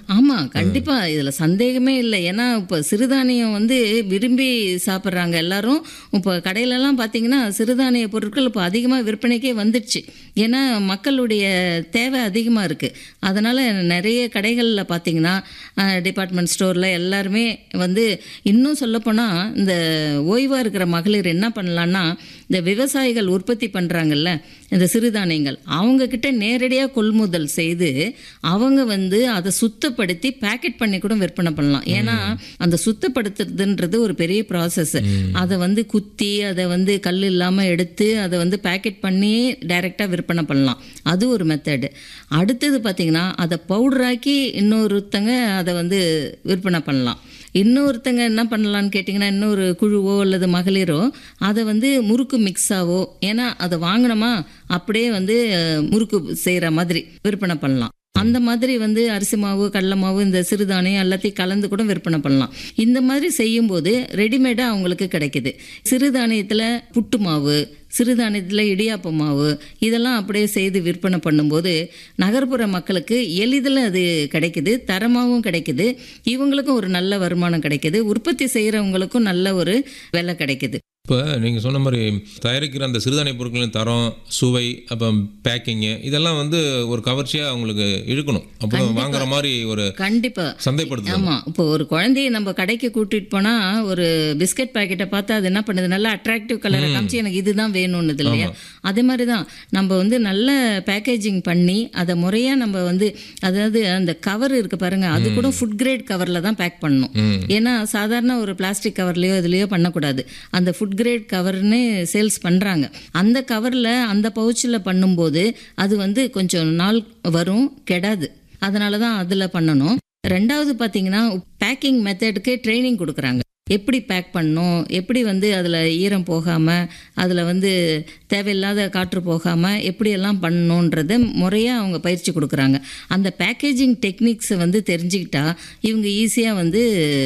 ஆமா கண்டிப்பா இதுல சந்தேகமே இல்லை ஏன்னா இப்போ சிறுதானியம் வந்து விரும்பி சாப்பிட்றாங்க எல்லாரும் இப்போ கடையிலலாம் பார்த்தீங்கன்னா சிறுதானிய பொருட்கள் இப்போ அதிகமாக விற்பனைக்கே வந்துடுச்சு ஏன்னா மக்களுடைய தேவை அதிகமாக இருக்குது அதனால் நிறைய கடைகளில் பார்த்தீங்கன்னா டிபார்ட்மெண்ட் ஸ்டோரில் எல்லாருமே வந்து இன்னும் சொல்லப்போனால் இந்த ஓய்வாக இருக்கிற மகளிர் என்ன பண்ணலான்னா இந்த விவசாயிகள் உற்பத்தி பண்ணுறாங்கல்ல இந்த சிறுதானியங்கள் அவங்கக்கிட்ட நேரடியாக கொள்முதல் செய்து அவங்க வந்து அதை சுத்தப்படுத்தி பேக்கெட் பண்ணி கூட விற்பனை பண்ணலாம் ஏன்னா அந்த சுத்தப்படுத்துறதுன்றது ஒரு பெரிய ப்ராசஸ் அதை வந்து குத்தி அதை வந்து கல் இல்லாமல் எடுத்து அதை வந்து பேக்கெட் பண்ணி டைரெக்டாக விற்பனை பண்ணலாம் அது ஒரு மெத்தடு அடுத்தது பார்த்திங்கன்னா அதை பவுடராக்கி இன்னொருத்தங்க அதை வந்து விற்பனை பண்ணலாம் இன்னொருத்தங்க என்ன பண்ணலான்னு கேட்டிங்கன்னா இன்னொரு குழுவோ அல்லது மகளிரோ அதை வந்து முறுக்கு மிக்ஸாவோ ஏன்னா அதை வாங்கினோமா அப்படியே வந்து அஹ், முறுக்கு செய்கிற மாதிரி விற்பனை பண்ணலாம் அந்த மாதிரி வந்து அரிசி மாவு கடலை மாவு இந்த சிறுதானியம் எல்லாத்தையும் கலந்து கூட விற்பனை பண்ணலாம் இந்த மாதிரி செய்யும்போது ரெடிமேடாக அவங்களுக்கு கிடைக்குது சிறுதானியத்தில் புட்டு மாவு சிறுதானியத்தில் இடியாப்ப மாவு இதெல்லாம் அப்படியே செய்து விற்பனை பண்ணும்போது நகர்ப்புற மக்களுக்கு எளிதில் அது கிடைக்குது தரமாகவும் கிடைக்குது இவங்களுக்கும் ஒரு நல்ல வருமானம் கிடைக்குது உற்பத்தி செய்கிறவங்களுக்கும் நல்ல ஒரு விலை கிடைக்குது இப்போ நீங்கள் சொன்ன மாதிரி தயாரிக்கிற அந்த சிறுதானிய பொருட்களின் தரம் சுவை அப்புறம் பேக்கிங்கு இதெல்லாம் வந்து ஒரு கவர்ச்சியாக அவங்களுக்கு இழுக்கணும் அப்புறம் வாங்குற மாதிரி ஒரு கண்டிப்பாக சந்தைப்படுத்தணும் ஆமாம் இப்போ ஒரு குழந்தைய நம்ம கடைக்கு கூட்டிட்டு போனால் ஒரு பிஸ்கட் பாக்கெட்டை பார்த்து அது என்ன பண்ணுது நல்லா அட்ராக்டிவ் கலரை காமிச்சு எனக்கு இதுதான் வேணும்னு இல்லையா அதே மாதிரி தான் நம்ம வந்து நல்ல பேக்கேஜிங் பண்ணி அதை முறையாக நம்ம வந்து அதாவது அந்த கவர் இருக்கு பாருங்க அது கூட ஃபுட் கிரேட் கவரில் தான் பேக் பண்ணணும் ம் ஏன்னா சாதாரண ஒரு பிளாஸ்டிக் கவர்லையோ இதுலையோ பண்ணக்கூடாது அந்த ஃபுட் கிரேட் கவர்னு சேல்ஸ் பண்ணுறாங்க அந்த கவரில் அந்த பவுச்சில் பண்ணும்போது அது வந்து கொஞ்சம் நாள் வரும் கெடாது அதனால தான் அதில் பண்ணணும் ரெண்டாவது பார்த்தீங்கன்னா பேக்கிங் மெத்தடுக்கு ட்ரைனிங் கொடுக்குறாங்க எப்படி பேக் பண்ணணும் எப்படி வந்து அதில் ஈரம் போகாமல் அதில் வந்து தேவையில்லாத காற்று போகாமல் எப்படியெல்லாம் பண்ணணுன்றத முறையாக அவங்க பயிற்சி கொடுக்குறாங்க அந்த பேக்கேஜிங் டெக்னிக்ஸை வந்து தெரிஞ்சுக்கிட்டா இவங்க ஈஸியாக வந்து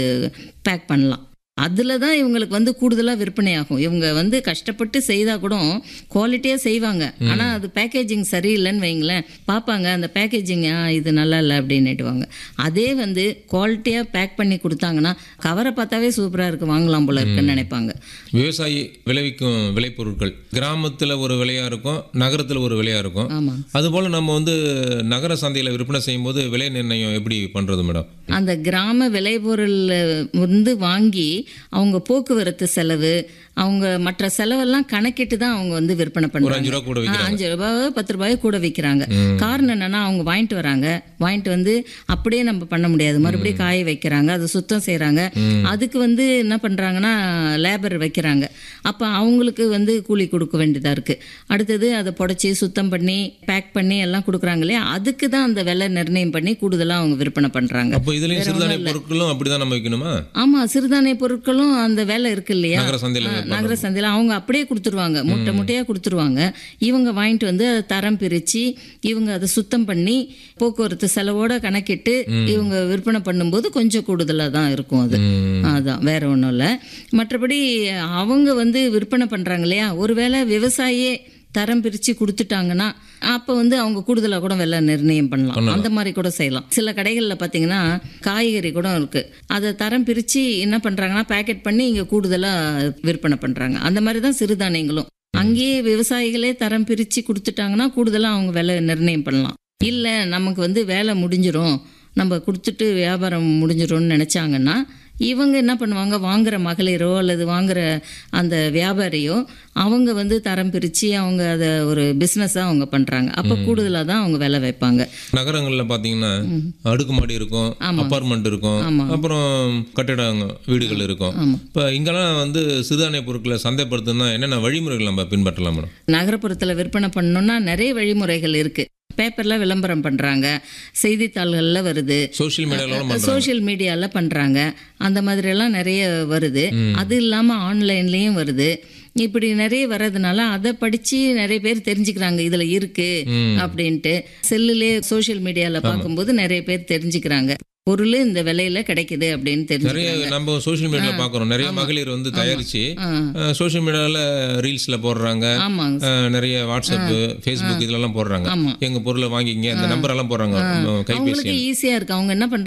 பேக் பண்ணலாம் அதில் தான் இவங்களுக்கு வந்து கூடுதலாக விற்பனை ஆகும் இவங்க வந்து கஷ்டப்பட்டு செய்தால் கூட குவாலிட்டியாக செய்வாங்க ஆனால் அது பேக்கேஜிங் சரியில்லைன்னு வைங்களேன் பார்ப்பாங்க அந்த பேக்கேஜிங் இது நல்லா இல்லை அப்படின்னுட்டுவாங்க அதே வந்து குவாலிட்டியாக பேக் பண்ணி கொடுத்தாங்கன்னா கவரை பார்த்தாவே சூப்பராக இருக்குது வாங்கலாம் போல இருக்குன்னு நினைப்பாங்க விவசாயி விளைவிக்கும் விளைபொருட்கள் கிராமத்தில் ஒரு விலையாக இருக்கும் நகரத்தில் ஒரு விலையாக இருக்கும் ஆமாம் அதுபோல் நம்ம வந்து நகர சந்தையில் விற்பனை செய்யும்போது விலை நிர்ணயம் எப்படி பண்ணுறது மேடம் அந்த கிராம விளைபொருள் வந்து வாங்கி அவங்க போக்குவரத்து செலவு அவங்க மற்ற செலவெல்லாம் கணக்கிட்டு தான் அவங்க வந்து விற்பனை ஒரு பண்ணுறாங்க அஞ்சு ரூபா கூட ஆ, விற்கிறாங்க அஞ்சு ரூபாய் பத்து ரூபாய் கூட விற்கிறாங்க காரணம் என்னன்னா அவங்க வாங்கிட்டு வராங்க வாங்கிட்டு வந்து அப்படியே நம்ம பண்ண முடியாது மறுபடியும் காய வைக்கிறாங்க அதை சுத்தம் செய்கிறாங்க அதுக்கு வந்து என்ன பண்ணுறாங்கன்னா லேபர் வைக்கிறாங்க அப்போ அவங்களுக்கு வந்து கூலி கொடுக்க வேண்டியதாக இருக்குது அடுத்தது அதை புடச்சி சுத்தம் பண்ணி பேக் பண்ணி எல்லாம் கொடுக்குறாங்க இல்லையா அதுக்கு தான் அந்த விலை நிர்ணயம் பண்ணி கூடுதலாக அவங்க விற்பனை பண்ணுறாங்க அப்போ இதுலேயும் சிறுதானிய பொருட்களும் அப்படி தான் நம்ம வைக்கணுமா ஆமாம் சிறுதானிய பொருட்களும் அந்த வேலை இருக்கு இல்லையா நகர சந்தையில் ஆ, நகர சந்தையில் அவங்க அப்படியே கொடுத்துருவாங்க முட்டை முட்டையாக கொடுத்துருவாங்க இவங்க வாங்கிட்டு வந்து அதை தரம் பிரித்து இவங்க அதை சுத்தம் பண்ணி போக்குவரத்து செலவோட கணக்கிட்டு இவங்க விற்பனை பண்ணும்போது கொஞ்சம் கூடுதலாக தான் இருக்கும் அது ம். அதான் வேற ஒன்றும் இல்லை மற்றபடி அவங்க வந்து விற்பனை பண்ணுறாங்க இல்லையா ஒருவேளை விவசாயியே தரம் பிரித்து கொடுத்துட்டாங்கன்னா அப்போ வந்து அவங்க கூடுதலாக கூட விலை நிர்ணயம் பண்ணலாம் அந்த மாதிரி கூட செய்யலாம் சில கடைகளில் பார்த்தீங்கன்னா காய்கறி கூட இருக்குது அதை தரம் பிரித்து என்ன பண்ணுறாங்கன்னா பேக்கெட் பண்ணி இங்கே கூடுதலாக விற்பனை பண்ணுறாங்க அந்த மாதிரி தான் சிறுதானியங்களும் அங்கேயே விவசாயிகளே தரம் பிரித்து கொடுத்துட்டாங்கன்னா கூடுதலாக அவங்க விலை நிர்ணயம் பண்ணலாம் இல்லை நமக்கு வந்து வேலை முடிஞ்சிரும் நம்ம கொடுத்துட்டு வியாபாரம் முடிஞ்சிரும்னு நினச்சாங்கன்னா இவங்க என்ன பண்ணுவாங்க வாங்குற மகளிரோ அல்லது வாங்குற அந்த வியாபாரியோ அவங்க வந்து தரம் பிரித்து அவங்க அதை ஒரு பிஸ்னஸாக அவங்க பண்ணுறாங்க அப்போ கூடுதலாக தான் அவங்க விலை வைப்பாங்க நகரங்களில் பார்த்தீங்கன்னா அடுக்குமாடி இருக்கும் ஆமா. அப்பார்ட்மெண்ட் இருக்கும் ஆமா. அப்புறம் கட்டிடம் வீடுகள் இருக்கும் ஆமா. இப்போ இங்கெல்லாம் வந்து சிறுதானிய பொருட்களை சந்தைப்படுத்தணும்னா என்னென்ன வழிமுறைகள் நம்ம பின்பற்றலாம் மேடம் நகரப்புறத்தில் விற்பனை பண்ணணும்னா நிறைய வழிமுறைகள் இருக்குது பேப்பரில் விளம்பரம் பண்ணுறாங்க செய்தித்தாள்களில் வருது சோஷியல் மீடியாவில் பண்ணுறாங்க சோஷியல் மீடியாவில் பண்ணுறாங்க அந்த மாதிரியெல்லாம் நிறைய வருது அது இல்லாமல் ஆன்லைன்லேயும் வருது இப்படி நிறைய வர்றதுனால அதை படித்து நிறைய பேர் தெரிஞ்சுக்கிறாங்க இதில் இருக்குது அப்படின்ட்டு செல்லுலே சோஷியல் மீடியாவில் பார்க்கும்போது நிறைய பேர் தெரிஞ்சுக்கிறாங்க பொருள் இந்த விலையில கிடைக்குது அப்படின்னு நிறைய தெரிஞ்சுக்கிறாங்க நம்ம சோஷியல் மீடியாவில் பார்க்குறோம் நிறைய மகளிர் வந்து தயாரித்து ஆ, சோஷியல் மீடியாவில் ரீல்ஸில் போடுறாங்க ஆமாங்க அஹ், நிறைய வாட்ஸ்அப் ஃபேஸ்புக் இதெல்லாம் போடுறாங்க ஆமா எங்க பொருளை வாங்கிங்க இந்த நம்பர் எல்லாம் போடுறாங்க கைபேசி அவங்களுக்கு ஈஸியாக இருக்கு அவங்க என்ன பண்ணுறாங்க